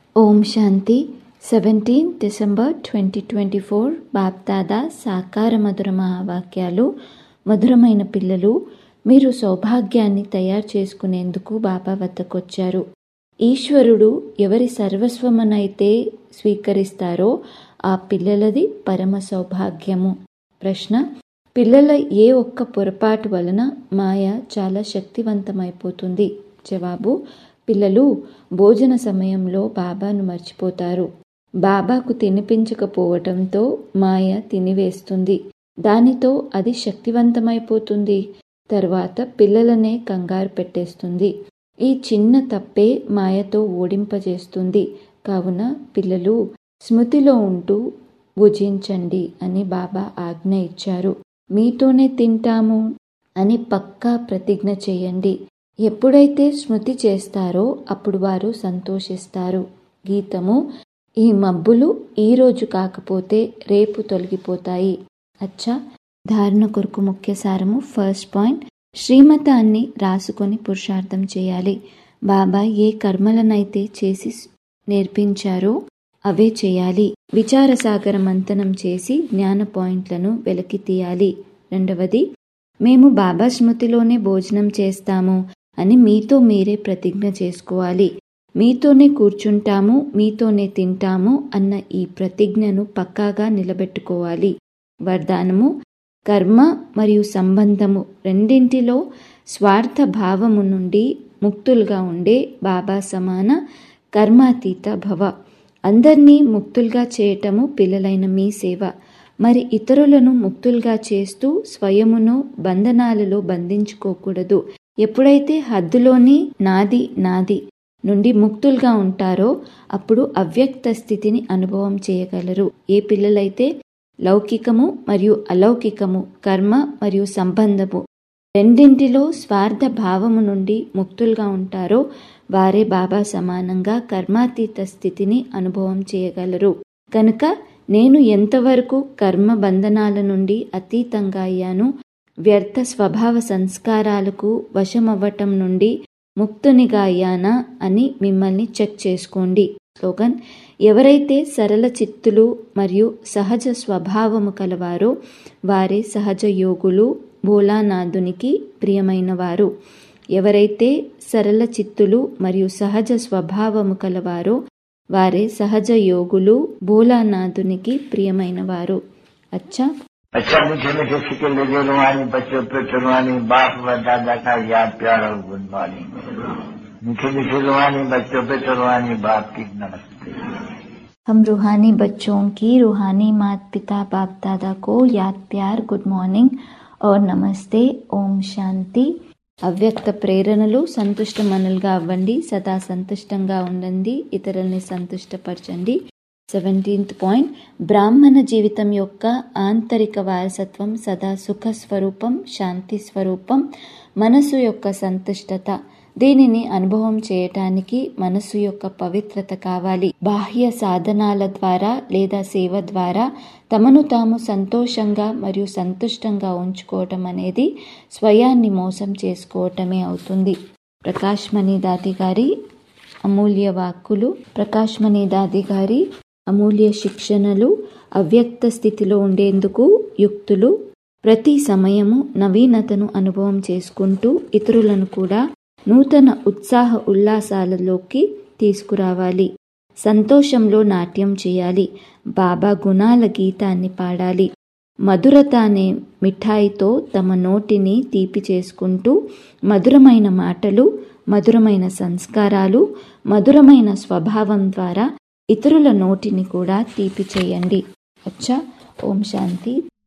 ఓం Shanti seventeen December twenty twenty four BapDada సాకార మధుర మహావాక్యాలు మధురమైన పిల్లలు మీరు సౌభాగ్యాన్ని తయారు చేసుకునేందుకు బాబా వద్దకొచ్చారు ఈశ్వరుడు ఎవరి సర్వస్వమునైతే స్వీకరిస్తారో ఆ పిల్లలది పరమ సౌభాగ్యము ప్రశ్న పిల్లల ఏ ఒక్క పొరపాటు వలన మాయ చాలా శక్తివంతమైపోతుంది జవాబు పిల్లలు భోజన సమయంలో బాబాను మర్చిపోతారు బాబాకు తినిపించకపోవటంతో మాయ తినివేస్తుంది దానితో అది శక్తివంతమైపోతుంది తర్వాత పిల్లలనే కంగారు పెట్టేస్తుంది ఈ చిన్న తప్పే మాయతో ఓడింపజేస్తుంది కావున పిల్లలు స్మృతిలో ఉంటూ భుజించండి అని బాబా ఆజ్ఞ ఇచ్చారు మీతోనే తింటాము అని పక్కా ప్రతిజ్ఞ చేయండి ఎప్పుడైతే స్మృతి చేస్తారో అప్పుడు వారు సంతోషిస్తారు గీతము ఈ మబ్బులు ఈరోజు కాకపోతే రేపు తొలగిపోతాయి అచ్చా ధారణ కొరకు ముఖ్య సారము ఫస్ట్ పాయింట్ శ్రీమతాన్ని రాసుకొని పురుషార్థం చేయాలి బాబా ఏ కర్మలనైతే చేసి నేర్పించారో అవే చేయాలి విచారసాగర మంతనం చేసి జ్ఞాన పాయింట్లను వెలకి తీయాలి రెండవది మేము బాబా స్మృతిలోనే భోజనం చేస్తాము అని మీతో మీరే ప్రతిజ్ఞ చేసుకోవాలి మీతోనే కూర్చుంటాము మీతోనే తింటాము అన్న ఈ ప్రతిజ్ఞను పక్కాగా నిలబెట్టుకోవాలి వరదానము కర్మ మరియు సంబంధము రెండింటిలో స్వార్థ భావము నుండి ముక్తులుగా ఉండే బాబా సమాన కర్మాతీత భవ అందరినీ ముక్తులుగా చేయటము పిల్లలైన మీ సేవ మరి ఇతరులను ముక్తులుగా చేస్తూ స్వయమును బంధనాలలో బంధించుకోకూడదు ఎప్పుడైతే హద్దులోని నాది నాది నుండి ముక్తులుగా ఉంటారో అప్పుడు అవ్యక్త స్థితిని అనుభవం చేయగలరు ఏ పిల్లలైతే లౌకికము మరియు అలౌకికము కర్మ మరియు సంబంధము రెండింటిలో స్వార్థ భావము నుండి ముక్తులుగా ఉంటారో వారే బాబా సమానంగా కర్మాతీత స్థితిని అనుభవం చేయగలరు కనుక నేను ఎంతవరకు కర్మ బంధనాల నుండి అతీతంగా అయ్యాను వ్యర్థ స్వభావ సంస్కారాలకు వశమవ్వటం నుండి ముక్తునిగా అయ్యానా అని మిమ్మల్ని చెక్ చేసుకోండి స్లోగన్ ఎవరైతే సరళ చిత్తులు మరియు సహజ స్వభావము కలవారో వారే సహజ యోగులు భోలానాథునికి ప్రియమైన వారు ఎవరైతే సరళ చిత్తులు మరియు సహజ స్వభావము కలవారో వారే సహజ యోగులు భోలానాథునికి ప్రియమైన వారు అచ్చా अच्छा मीठे मीठे सिक्के लगे रुहानी बच्चों पे चुनवानी बाप व दादा का याद प्यार और गुड मॉर्निंग मीठे मीठे रुहानी बच्चों पे चुनवानी बाप की नमस्ते हम रूहानी बच्चों की रूहानी माता पिता बाप दादा को याद प्यार गुड మార్నింగ్ और నమస్తే ఓం శాంతి అవ్యక్త ప్రేరణలు సంతుష్ట మనులుగా అవ్వండి సదా సంతుష్టంగా ఉండండి ఇతరుల్ని సంతుష్టపరచండి సెవెంటీన్త్ పాయింట్ బ్రాహ్మణ జీవితం యొక్క ఆంతరిక వారసత్వం సదా సుఖ స్వరూపం శాంతి స్వరూపం మనసు యొక్క సంతుష్టత దీనిని అనుభవం చేయటానికి మనసు యొక్క పవిత్రత కావాలి బాహ్య సాధనాల ద్వారా లేదా సేవ ద్వారా తమను తాము సంతోషంగా మరియు సంతుష్టంగా ఉంచుకోవటం అనేది స్వయాన్ని మోసం చేసుకోవటమే అవుతుంది ప్రకాష్ మణి దాది గారి అమూల్య వాక్కులు ప్రకాష్ మణి దాది గారి అమూల్య శిక్షణలు అవ్యక్త స్థితిలో ఉండేందుకు యుక్తులు ప్రతి సమయము నవీనతను అనుభవం చేసుకుంటూ ఇతరులను కూడా నూతన ఉత్సాహ ఉల్లాసాలలోకి తీసుకురావాలి సంతోషంలో నాట్యం చేయాలి బాబా గుణాల గీతాన్ని పాడాలి మధురత అనే మిఠాయితో తమ నోటిని తీపి చేసుకుంటూ మధురమైన మాటలు మధురమైన సంస్కారాలు మధురమైన స్వభావం ద్వారా ఇతరుల నోటిని కూడా తీపి చేయండి అచ్చా ఓం శాంతి